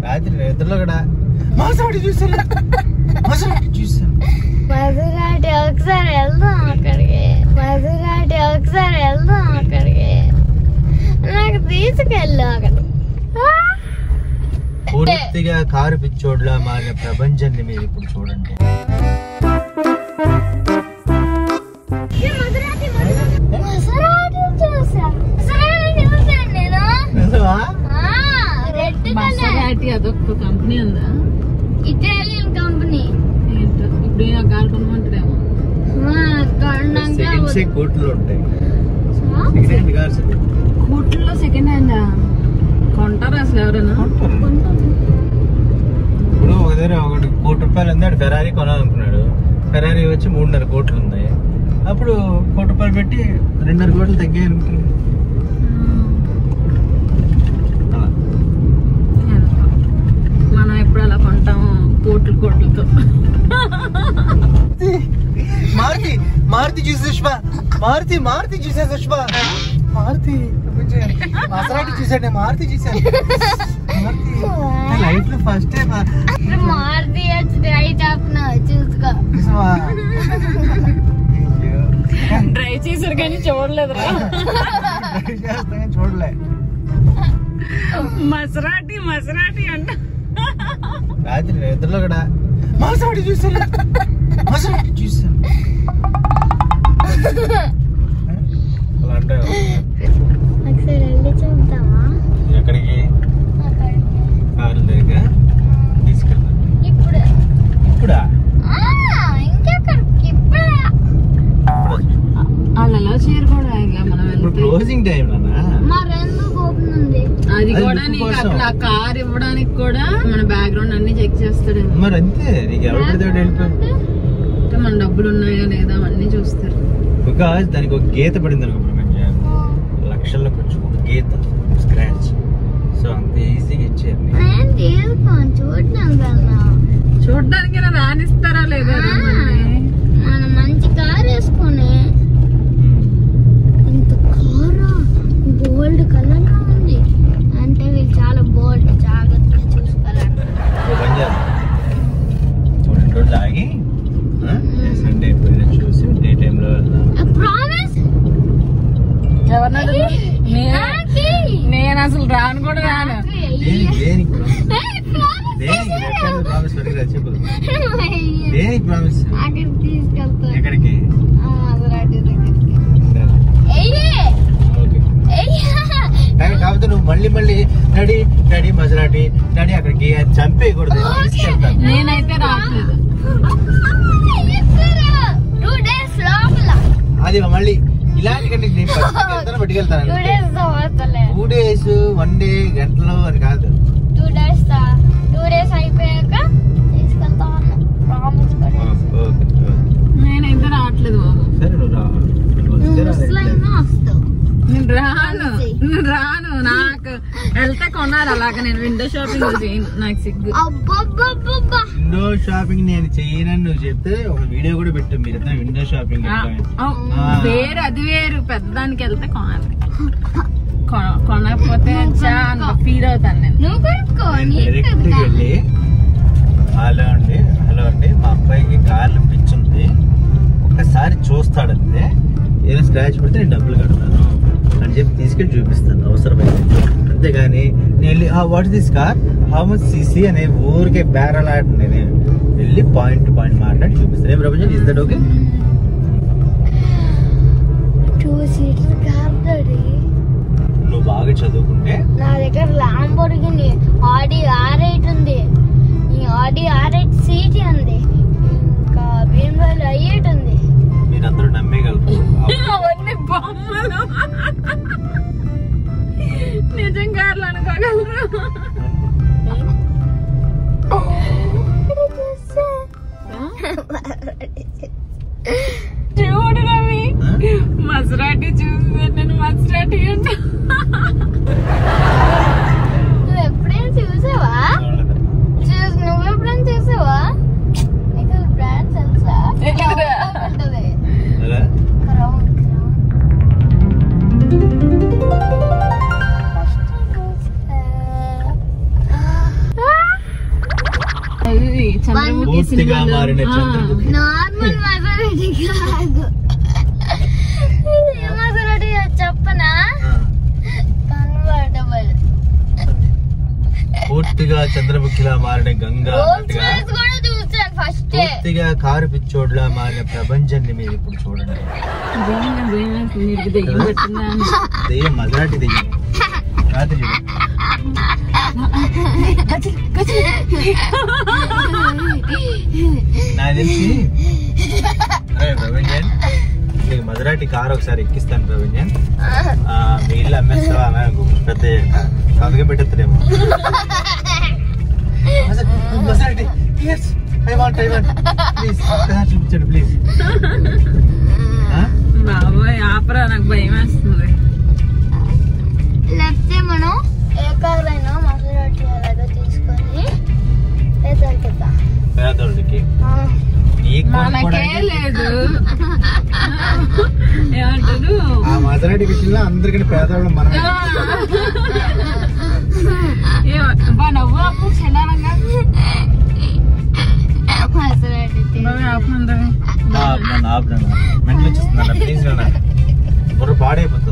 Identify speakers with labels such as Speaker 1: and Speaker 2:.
Speaker 1: రాత్రి నిద్రలో కూడా మాసవాడి చూసాను మాసవాడి చూసాను
Speaker 2: మధురాటి ఒకసారి వెళ్దాం అక్కడికి మధురాటి ఒకసారి వెళ్దాం అక్కడికి నాకు తీసుకెళ్ళు అక్కడికి ఆ!
Speaker 1: పూర్తిగా కారు పిచ్చోడ్లా మారిన ప్రపంచాన్ని మీరు ఇప్పుడు చూడండి
Speaker 2: మధురాటి చూసా మధురాటి చూసాను నేను
Speaker 1: నిజమా?
Speaker 2: ఆ, రెడ్ కలర్
Speaker 3: మసాలాటి అదొక కంపెనీ ఉందా
Speaker 2: ఇటాలియన్ కంపెనీ
Speaker 3: ఏంటో ఇప్పుడు ఈయన కారు కొనమంటాడేమో
Speaker 1: సెకండ్ సే కోట్లు ఉంటాయి సెకండ్ హ్యాండ్ కార్స్
Speaker 3: కూట్లలో సెకండ్ హ్యాండ్ కొంటారా అసలు ఎవరైనా
Speaker 1: ఇప్పుడు ఒక దగ్గర ఒకటి కోటి రూపాయలు ఉంది ఆడు ఫెరారీ కొనాలనుకున్నాడు ఫెరారీ వచ్చి మూడున్నర కోట్లు ఉన్నాయి అప్పుడు కోటి రూపాయలు పెట్టి రెండున్నర కోట్లు తగ్గాయి అనుకుంటున్నాడు అలా.
Speaker 3: ఎంతో. మనం ఎప్పుడు అలా కొంటాము కోట్లు కోట్లతో
Speaker 1: మారుతి మారుతి చూసే సుష్మా మారుతి మారుతి చూసే సుష్మా మారుతి మసరాటి చూసాడు మారుతి చూసాను మారుతి లైఫ్ లో ఫస్ట్ టైం
Speaker 2: మారుతి వచ్చి రైట్ ఆపుతున్నావు చూసుకో
Speaker 3: ట్రై చేశారు కానీ చూడలేదురా
Speaker 1: చూడలే
Speaker 3: మసరాటి మసరాటి అంట
Speaker 1: రాత్రి నిద్రలో కూడా మాసరాటి చూసాను మాసరాటి చూసాను అలా అంటే
Speaker 2: ఒకసారి వెళ్ళి చూద్దామా
Speaker 1: ఎక్కడికి
Speaker 2: అక్కడికి
Speaker 1: కారు దగ్గర తీసుకెళ్తాను
Speaker 2: ఇప్పుడు
Speaker 1: ఇప్పుడా
Speaker 2: ఆ, ఇంకెక్కడికి ఇప్పుడు
Speaker 3: వాళ్ళు ఎలా చేయరు కూడా ఇక మనం
Speaker 1: ఇప్పుడు
Speaker 3: వెళ్తే
Speaker 1: క్లోజింగ్ టైం నాన్న
Speaker 2: మరెందుకు ఓపెన్ ఉంది
Speaker 3: అది
Speaker 1: అది
Speaker 3: కూడా
Speaker 1: లుక్
Speaker 3: నీకు
Speaker 1: కోసం.
Speaker 3: అక్కడ కార్ ఇవ్వడానికి కూడా మన బ్యాక్గ్రౌండ్ అన్ని చెక్ చేస్తాడేమో
Speaker 1: మరి అంతే నీకు ఎవరి పడితే వాడు వెళ్ళిపో
Speaker 3: అంటే మన డబ్బులు ఉన్నాయా లేదా అవన్నీ చూస్తారు
Speaker 1: బికాజ్ దానికి ఒక గీత పడింది అనుకో ప్రపంచం లక్షల్లోకి వచ్చి ఒక గీత స్క్రాచ్ సో అంత ఈజీగా ఇచ్చేది
Speaker 2: నేను తీసుకోను చూడడం కన్నా
Speaker 3: చూడడానికి రానిస్తారా లేదా రా మనల్ని?
Speaker 2: మనం మంచి కార్ వేసుకొని ఇంత కారు గోల్డ్ కలర్ లో ఉంది అంటే వీళ్ళు చాలా బోల్డ్ జాగ్రత్తగా చూసుకోవాలంట
Speaker 1: ఓ పని చేద్దాం ఓ రెండు రోజులు ఆగి సండే అయిపోయినా చూసి డే టైంలో వెళ్దాం
Speaker 2: ప్రామిస్
Speaker 3: ఎవరిని అడుగు? నే- నేను అసలు రాను కూడా రాను
Speaker 1: దేనికి దేనికి దేనికి ఎక్కడ ప్రామిస్ పెట్టుకురా చెప్పు దేనికి ప్రామిస్
Speaker 2: అక్కడికి తీసుకెళ్తాను
Speaker 1: ఎక్కడికి
Speaker 2: మధురాటి దగ్గరికి
Speaker 1: సరే
Speaker 2: ఎయ్యే
Speaker 1: ఓకే
Speaker 2: ఎయ్యా
Speaker 1: కానీ కాకపోతే నువ్వు మళ్ళీ మళ్ళీ డాడీ డాడీ మజరాటి డాడీ అక్కడికి అది చంపేయకూడదు తీసుకెళ్తాను
Speaker 3: నేనైతే రావట్లేదు
Speaker 2: టూ డేస్ లోపల
Speaker 1: అది మళ్ళీ ఇలాంటి కంటే నేను పట్టుకెళ్తాను
Speaker 2: టూ
Speaker 1: పట్టుకెళ్తాను
Speaker 2: డేస్ తర్వాత
Speaker 1: టూ డేస్ వన్ డే గంటలు అని కాదు
Speaker 2: టూ డేస్ టూ డేస్ అయిపోయాక తీసుకెళ్తా ఉన్నా ప్రామిస్
Speaker 1: ఓకే, ఓకే.
Speaker 3: నేనైతే రావట్లేదు బాబు
Speaker 1: సరే నువ్వు రా నువ్వు వస్తే రా,
Speaker 2: ముస్లిం వస్తావు
Speaker 3: నేను రాను నేను రాను నాకు వెళ్తే కొనాలి అలాగ నేను విండో షాపింగ్ చేయను నాకు సిగ్గు
Speaker 2: అబ్బబ్బబ్బబ్బా
Speaker 1: విండో షాపింగ్ నేను చేయనని నువ్వు చెప్తే ఒక వీడియో కూడా పెట్టాం మీరు ఇద్దరు విండో షాపింగ్
Speaker 3: ఆ, ఆ, వేరు అది వేరు పెద్దదానికి వెళ్తే కొనాలి కొన- కొనకపోతే చా ఫీల్ అవుతాను నేను
Speaker 2: నువ్వు కొనుక్కో నీకు
Speaker 1: డైరెక్ట్
Speaker 2: కదా
Speaker 1: వెళ్ళి హలో అండి హలో అండి మా అబ్బాయికి కార్లు పిచ్చుంది ఒక్కసారి చూస్తాడంతే ఏదో స్క్రాచ్ పెడితే నేను డబ్బులు కడతాను అని చెప్పి తీసుకెళ్ళి చూపిస్తాను అవసరమైతే అంతేగాని నేను వెళ్ళి what this car how much CC అనే ఊరికే బేరలాట నేను వెళ్ళి పాయింట్ టు పాయింట్ మాట్లాడి చూపిస్తాను ఏం ప్రపంచం is that okay
Speaker 2: two seater car daddy
Speaker 1: నువ్వు బాగా చదువుకుంటే
Speaker 2: నా దగ్గర లాంబోర్గిని ఆడి ఆర్ ఎయిట్ ఉంది ఈ ఆడి ఆర్ ఎయిట్ సీట్ ఉంది ఇంకా బీఎండబ్ల్యూ ఐ ఎయిట్ ఉంది
Speaker 1: మీరందరూ నమ్మేయగలుగుతారు
Speaker 3: అవన్నీ బొమ్మలు నిజంగా అట్లా అనుకోగలరు చూడు రవి మసరాటి చూసి నేను మసరాటి అంట
Speaker 2: నువ్వు ఎప్పుడైనా చూసావా చూసి నువ్వు ఎప్పుడైనా చూసావా నీకు బ్రాండ్ తెలుసా
Speaker 3: తెలీదురా.
Speaker 2: ఉంటది
Speaker 1: అలా
Speaker 2: క్రౌన్ క్రౌన్ ఫస్ట్
Speaker 3: చంద్రముఖి
Speaker 1: పూర్తిగా
Speaker 3: సినిమాలో
Speaker 1: మారిన
Speaker 3: ఆ,
Speaker 1: చంద్రముఖి.
Speaker 2: నార్మల్ మసాలాటి కాదు ఏ మసాలాటి చెప్పనా
Speaker 1: ఆ,
Speaker 2: కన్వర్టబుల్
Speaker 1: పూర్తిగా చంద్రముఖిలా మారిన గంగా
Speaker 2: రోల్స్
Speaker 1: అన్నట్టుగా
Speaker 2: రాయ్స్ కూడా చూసాను ఫస్ట్
Speaker 1: పూర్తిగా కారు పిచ్చోడ్లా మారిన ప్రపంచాన్ని మీరు ఇప్పుడు చూడండి
Speaker 3: దెయ్యం, దెయ్యం, నీకు దెయ్యం పట్టిందా అని.
Speaker 1: దెయ్యం మధురాటి దెయ్యం రాత్రి చూడు నాకు తెలిసి అరే ప్రవీణ్యన్ నీకు మధురాటి కారు ఒకసారి ఎక్కిస్తాను ప్రవీణ్యన్ ఆ, మీ ఇల్లు అమ్మేస్తావా నాకు పెద్ద సంతకం పెట్టేస్తాడేమో మధురాటి I want I want please చూపించండి ప్లీజ్
Speaker 3: బాబోయ్ ఆపరా నాకు భయం వేస్తుంది
Speaker 2: లేకపోతే మనం ఏ కార్ అయినా మసాలాటి అలాగా తీసుకొని లేదా
Speaker 1: పేదోళ్ళకి నీకు
Speaker 3: మనకే
Speaker 1: కొనుక్కోవడానికి
Speaker 3: లేదు ఏమంటారు
Speaker 1: ఆ మధురాటి విషయంలో అందరికీ పేదవాళ్ళు మనమే
Speaker 3: ఏ- బా నవ్వు అప్పు చండాలంగా
Speaker 2: మసాలాటి
Speaker 3: బాబోయ్ ఆపమంటారు
Speaker 1: ఆపునాను ఆపునాను మెంటలు వచ్చేస్తుందంట ప్లీజ్ నాన్న బుర్ర పాడైపోతుంది